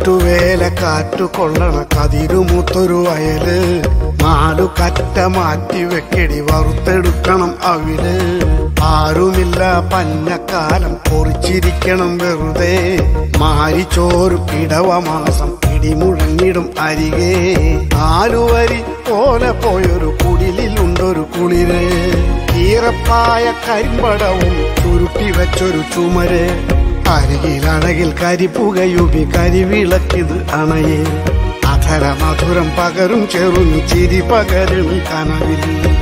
ഞാറ്റുവേല കാറ്റു കൊള്ളണ കതിരുമൂത്തൊരു വയല് നാലു കറ്റ മാറ്റി വെക്കടി വറുത്തെടുക്കണം അവില് ആരുമില്ല പഞ്ഞക്കാലം പൊറിച്ചിരിക്കണം വെറുതെ മാരിച്ചോറ് പിടവ മാസം ഇടിമുഴങ്ങിടും അരികെ ആലുവരി പോലെ പോയൊരു കുടിലുണ്ടൊരു കുളിര് ഈറപ്പായ കരിമ്പടവും ചുരുട്ടി വെച്ചൊരു ചുമര് അരികിലഴകിൽ കരിപ്പുകയുപി കരിവിളക്കിത് അണയെ അധര മധുരം പകരും ചെറുന്നു ചിരി പകരും കനവിൽ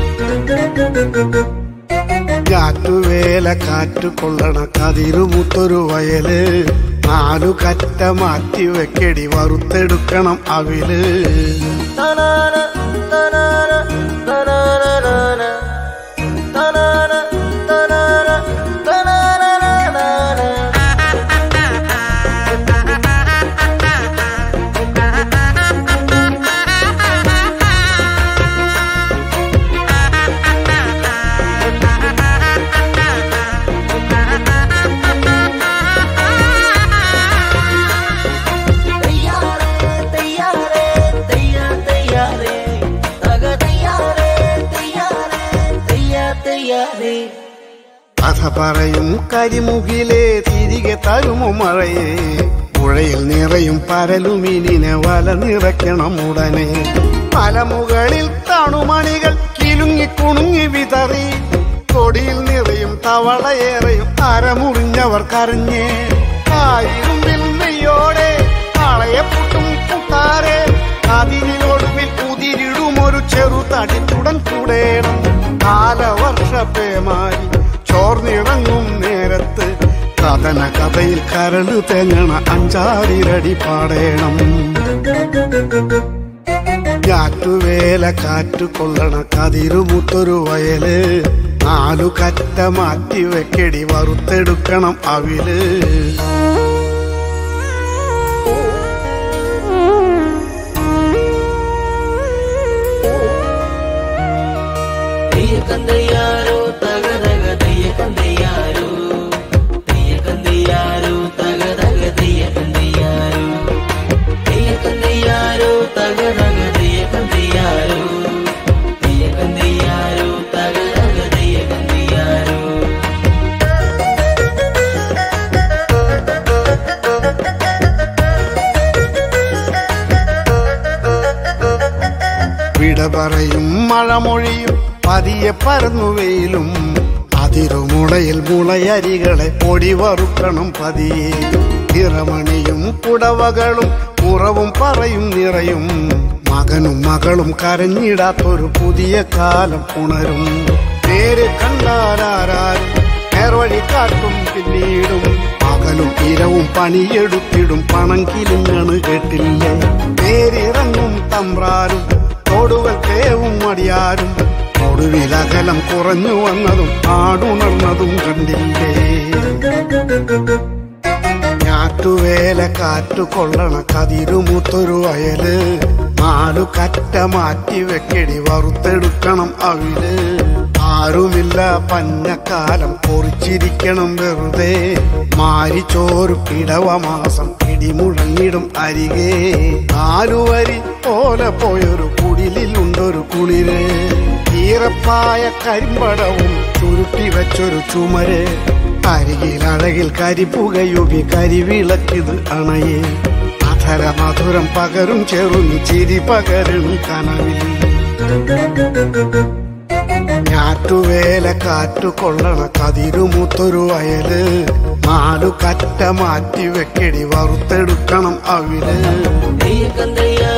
കാറ്റുവേല കാറ്റു കൊള്ളണ കതിരുമുത്തൊരു വയല് നാലു കറ്റ മാറ്റി വെക്കടി വറുത്തെടുക്കണം അവില് കഥ പറയും കരിമുകിലേ തിരികെ തരുമോ മഴയെ പുഴയിൽ നിറയും പരലുമീനിനെ വല നിറയ്ക്കണം ഉടനെ മലമുകളിൽ തണുമണികൾ കിലുങ്ങി കുണുങ്ങി വിതറി കൊടിയിൽ നിറയും തവളയേറെയും അരമുറിഞ്ഞവർ കരഞ്ഞേ ആയിരുമ്പിൽ നെയ്യോടെ കളയപ്പുട്ടും കൂട്ടാരെ അതിനൊടുവിൽ കുതിരിടും ഒരു ചെറു തടിത്തുടൻ കൂടേണം കാലവർഷ പേമാരി ചോർന്നിറങ്ങും നേരത്ത് കഥന കഥയിൽ കരട് തെങ്ങണ അഞ്ചാറിരടി പാടേണം കാറ്റുവേല കാറ്റു കൊള്ളണ കതിരുമുത്തൊരു വയല് നാലു കറ്റ മാറ്റി വെക്കടി വറുത്തെടുക്കണം അവില് തെയ്യക്കന്തയ്യാരോ തക തക തെയ്യക്കന്തയ്യാരോ തെയ്യക്കന്തയ്യാരോ തക തക തെയ്യക്കന്തയ്യാരോ തെയ്യക്കന്തയ്യാരോ തക തക തെയ്യക്കന്തയ്യാരോ തെയ്യക്കന്തയ്യാരോ തക തക തെയ്യക്കന്തയ്യാരോ വിട പറയും മഴമൊഴിയും പതിയെ പരന്നു വെയിലും അതിരുമുളയിൽ മുളയരികളെ പൊടി വറുക്കണം പതിയെ നിറമണിയും പുടവകളും കുറവും പറയും നിറയും മകനും മകളും കരഞ്ഞിടാത്തൊരു പുതിയ കാലം ഉണരും നേരെ കണ്ടാലാരും നേർവഴി കാട്ടും പിന്നീടും പകലും ഇരവും പണിയെടുത്തിടും പണം കിലുങ്ങണ് കേട്ടില്ലേ നേരിറങ്ങും തമ്പ്രാരും തോടുകൾ തേവും മടിയാരും ഒടുവിലകലം കുറഞ്ഞു വന്നതും ആടുണർന്നതും കണ്ടില്ലേ ഞാറ്റുവേല കാറ്റു കൊള്ളണ കതിരുമൂത്തൊരു വയല് നാലു കറ്റ മാറ്റി വെക്കടി വറുത്തെടുക്കണം അവില് ആരുമില്ല പഞ്ഞക്കാലം പൊറിച്ചിരിക്കണം വെറുതെ മാരിച്ചോറ് പിടവ മാസം ഇടിമുഴങ്ങിടും അരികെ ആലുവരി പോലെ പോയൊരു കുടിലുണ്ടൊരു കുളിര് ഈറപ്പായ കരിമ്പടവും ചുരുട്ടി വെച്ചൊരു ചുമര് അരികിലഴകിൽ കരിപ്പുകയുപി കരിവിളക്കിത് അണയെ അധര മധുരം പകരും ചെറുന്നു ചിരി പകരും കനവിൽ ഞാറ്റുവേല കാറ്റു കൊള്ളണ കതിരുമൂത്തൊരു വയല് നാലു കറ്റ മാറ്റി വെക്കടി വറുത്തെടുക്കണം അവില് തെയ്യക്കന്തയ്യാരോ